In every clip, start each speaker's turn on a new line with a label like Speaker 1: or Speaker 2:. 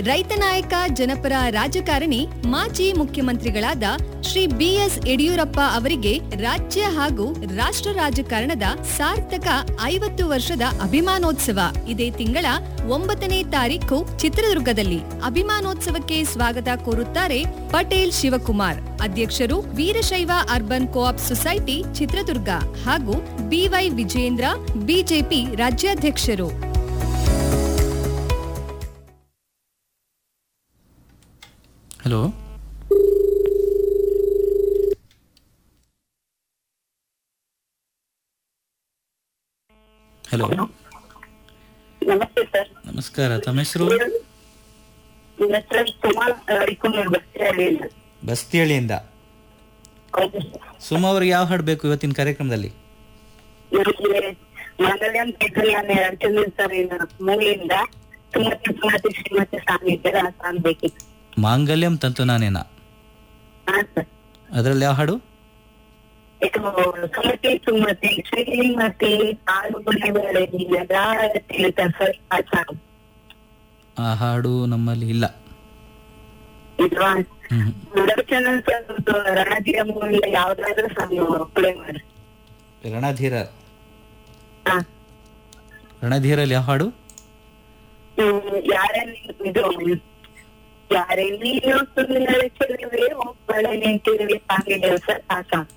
Speaker 1: ರೈತ ನಾಯಕ ಜನಪರ ರಾಜಕಾರಣಿ ಮಾಜಿ ಮುಖ್ಯಮಂತ್ರಿಗಳಾದ ಶ್ರೀ ಬಿಎಸ್ ಯಡಿಯೂರಪ್ಪ ಅವರಿಗೆ ರಾಜ್ಯ ಹಾಗೂ ರಾಷ್ಟ್ರ ರಾಜಕಾರಣದ ಸಾರ್ಥಕ ಐವತ್ತು ವರ್ಷದ ಅಭಿಮಾನೋತ್ಸವ ಇದೇ ತಿಂಗಳ ಒಂಬತ್ತನೇ ತಾರೀಕು ಚಿತ್ರದುರ್ಗದಲ್ಲಿ ಅಭಿಮಾನೋತ್ಸವಕ್ಕೆ ಸ್ವಾಗತ ಕೋರುತ್ತಾರೆ ಪಟೇಲ್ ಶಿವಕುಮಾರ್ ಅಧ್ಯಕ್ಷರು Veerashaiva urban co-op society Chitradurga ಹಾಗೂ ಬಿವೈ ವಿಜೇಂದ್ರ ಬಿಜೆಪಿ ರಾಜ್ಯಾಧ್ಯಕ್ಷರು
Speaker 2: ಹಲೋ ಹಲೋ
Speaker 3: ನಮಸ್ತೆ ಸರ್
Speaker 2: ನಮಸ್ಕಾರ ತಮ್ಮ ಹೆಸರು
Speaker 3: ನನ್ನ ಹೆಸರು ಸುಮಾ ಅರಿಕುನೂರ್ ಬಸ್ತಿಹಳ್ಳಿಯಿಂದ
Speaker 2: ಬಸ್ತಿಹಳ್ಳಿಯಿಂದ
Speaker 3: ಹೌದು ಸರ್.
Speaker 2: ಸುಮ ಅವ್ರಿಗೆ ಯಾವ ಹಾಡು ಬೇಕು ಇವತ್ತಿನ ಕಾರ್ಯಕ್ರಮದಲ್ಲಿ
Speaker 3: ನನಗೆ ಮಂಗಲ್ಯಂ ಕೈಕಲ್ಯಾಣ ರವಿಚಂದ್ರನ್ ಸರ್ ಮೂಲೆಯಿಂದ ಸುಮತಿ ಸುಮತಿ ಶ್ರೀಮತಿ ಸ್ವಾಮಿ ಇದ್ದಾರೆ ಆ ಸಾಂಗ್ ಬೇಕಿತ್ತು
Speaker 2: ಮಾಂಗಲ್ಯಂ ತಂತು ನಾನೇನ
Speaker 3: ಹಾ ಸರ್
Speaker 2: ಅದರಲ್ಲಿ ಯಾವ ಹಾಡು
Speaker 3: ಇದು ಸುಮತಿ ಸುಮತಿ ಶ್ರೀಮತಿ ಆಳುಗುಣೆ ಬೇಳೆ ಅಂತ ಸರ್ ಆ ಸಾಂಗ್
Speaker 2: ಆ ಹಾಡು ನಮ್ಮಲ್ಲಿ ಇಲ್ಲ
Speaker 3: ಇದು
Speaker 2: ಹ್ಮ್
Speaker 3: ರವಿಚಂದ್ರನ್ ಸರ್ ರಣಧೀರ ಮೂವಿಯಿಂದ ಯಾವ್ದಾದ್ರು ಸಾಂಗ್ ಪ್ಲೇ ಮಾಡಿ
Speaker 2: ರಣಧೀರ
Speaker 3: ಹಾ
Speaker 2: ರಣಧೀರಲ್ಲಿ ಯಾವ ಹಾಡು
Speaker 3: ಹ್ಮ್, ಯಾರೇ ನೀನು ಇದು ಯಾರೇ ನೀನು ಸುಂದರ ಚೆಲುವೆ ಒಬ್ಬಳೆ ನಿಂತಿರುವೆ ಸಾಂಗಿದೆ ಸರ್ ಆ ಸಾಂಗ್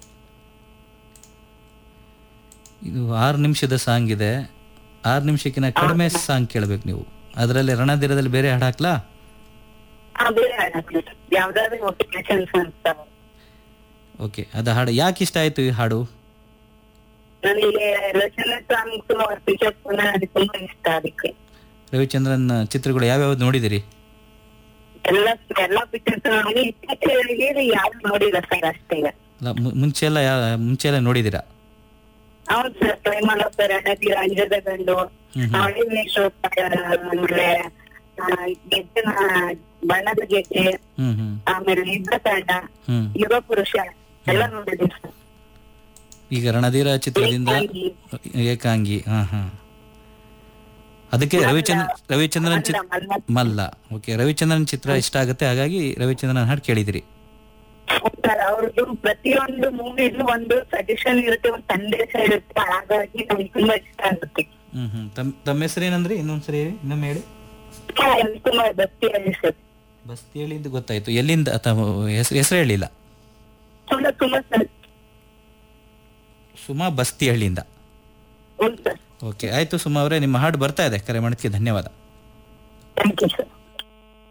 Speaker 2: ಇದು ಆರು ನಿಮಿಷದ ಸಾಂಗ್ ಇದೆ ಆರು ನಿಮಿಷಕ್ಕಿಂತ ಕಡಿಮೆ ಸಾಂಗ್ ಕೇಳಬೇಕು ನೀವು ಅದರಲ್ಲಿ ರಣಧೀರದಲ್ಲಿ ಬೇರೆ ಹಾಡು ಹಾಕ್ಲಾ
Speaker 3: ಆ ಬೇರೆ ಹಾಡಕ್ಕೆ ಯಾವ್ದಾದ್ರು ಒಪ್ಪಿಕೇಶನ್ಸ್ ಅಂತ
Speaker 2: ಓಕೆ ಅದು ಹಾಡು ಯಾಕೆ ಇಷ್ಟ ಆಯ್ತು ಈ ಹಾಡು
Speaker 3: ನನಗೆ ರಚನಾ ಸಾಂಗ್ಸ್ ಪಿಕ್ಚರ್ ಪುನಃ ಅದು ತುಂಬಾ ಇಷ್ಟ ಅದಕ್ಕೆ
Speaker 2: ರವಿಚಂದ್ರನ್ ಚಿತ್ರಗಳು ಯಾವ್ಯಾವ್ದು ನೋಡಿದಿರಿ
Speaker 3: ಎಲ್ಲ ಎಲ್ಲ ಪಿಕ್ಚರ್ಸ್ ನೋಡಿ ಇತ್ತೀಚೆಗೆ ಯಾರು ನೋಡಿಲ್ಲ ಸರ್ ಅಷ್ಟೇ
Speaker 2: ಅಲ್ಲ ಮು- ಮುಂಚೆ ಎಲ್ಲ ಯಾ ಮುಂಚೆ ಎಲ್ಲ ನೋಡಿದ್ದೀರಾ
Speaker 3: ಹೌದು ಸರ್ ಪ್ರೇಮಲೋಕ ರಣಧೀರ ಅಂಜದ ಗಂಡು
Speaker 2: ಹ್ಮ್ ಹ್ಮ್.
Speaker 3: ಆಮೇಲೆ ಆಮೇಲೆ ಆ, ಗೆಜ್ಜೆನ ಬಣ್ಣದ ಗೆಜ್ಜೆ
Speaker 2: ಹ್ಮ್ ಹ್ಮ್
Speaker 3: ಆಮೇಲೆ ಯುದ್ಧ ತಂಡ
Speaker 2: ಹ್ಮ್
Speaker 3: ಯುಗ ಪುರುಷ ಎಲ್ಲ ನೋಡಿದ್ವಿ ಸರ್
Speaker 2: ಈಗ ರಣಧೀರ ಚಿತ್ರದಿಂದ
Speaker 3: ಏಕಾಂಗಿ.
Speaker 2: ಏಕಾಂಗಿ ಹಾ ಹಾ ಅದಕ್ಕೆ ರವಿಚಂದ್ರ ರವಿಚಂದ್ರನ್ ಚಿತ್ರ
Speaker 3: ಮಲ್ಲ, ಮಲ್ಲ.
Speaker 2: ಮಲ್ಲ ಓಕೆ ರವಿಚಂದ್ರನ್ ಚಿತ್ರ ಇಷ್ಟ ಆಗುತ್ತೆ ಹಾಗಾಗಿ ರವಿಚಂದ್ರನ್ ಹಾಡು ಕೇಳಿದಿರಿ
Speaker 3: ಸರ್ ಅವ್ರದ್ದು ಪ್ರತಿಯೊಂದು ಮೂವಿಲು ಒಂದು ಸಜೆಷನ್ ಇರುತ್ತೆ ಒಂದು ಸಂದೇಶ ಇರುತ್ತೆ ಹಾಗಾಗಿ ನಮ್ಗೆ ತುಂಬಾ ಇಷ್ಟ ಆಗುತ್ತೆ
Speaker 2: ಹ್ಮ್ ಹ್ಮ್ ತಮ್ ತಮ್ಮ ಹೆಸರು ಏನಂದ್ರಿ ಇನ್ನೊಂದ್ಸರಿ ಹೇಳಿ ಇನ್ನೊಮ್ಮೆ ಹೇಳಿ
Speaker 3: ತುಂಬಾ ಭಕ್ತಿಯಾಗಿ ಸರ್
Speaker 2: ಬಸ್ತಿಹಳ್ಳಿಂದ ಗೊತ್ತಾಯ್ತು ಎಲ್ಲಿಂದ ತಮ್ಮ ಹೆಸರು ಹೆಸರು ಹೇಳಿಲ್ಲ
Speaker 3: ತುಂಬಾ ತುಂಬಾ ಸರ್
Speaker 2: ಸುಮಾ ಬಸ್ತಿಹಳ್ಳಿಯಿಂದ
Speaker 3: ಉಂಟು ಸರ್
Speaker 2: ಓಕೆ ಆಯ್ತು ಸುಮಾ ಅವರೇ ನಿಮ್ಮ ಹಾಡು ಬರ್ತಾ ಇದೆ ಕರೆ ಮಾಡೋದಕ್ಕೆ ಧನ್ಯವಾದ
Speaker 3: ಥ್ಯಾಂಕ್ ಯು ಸರ್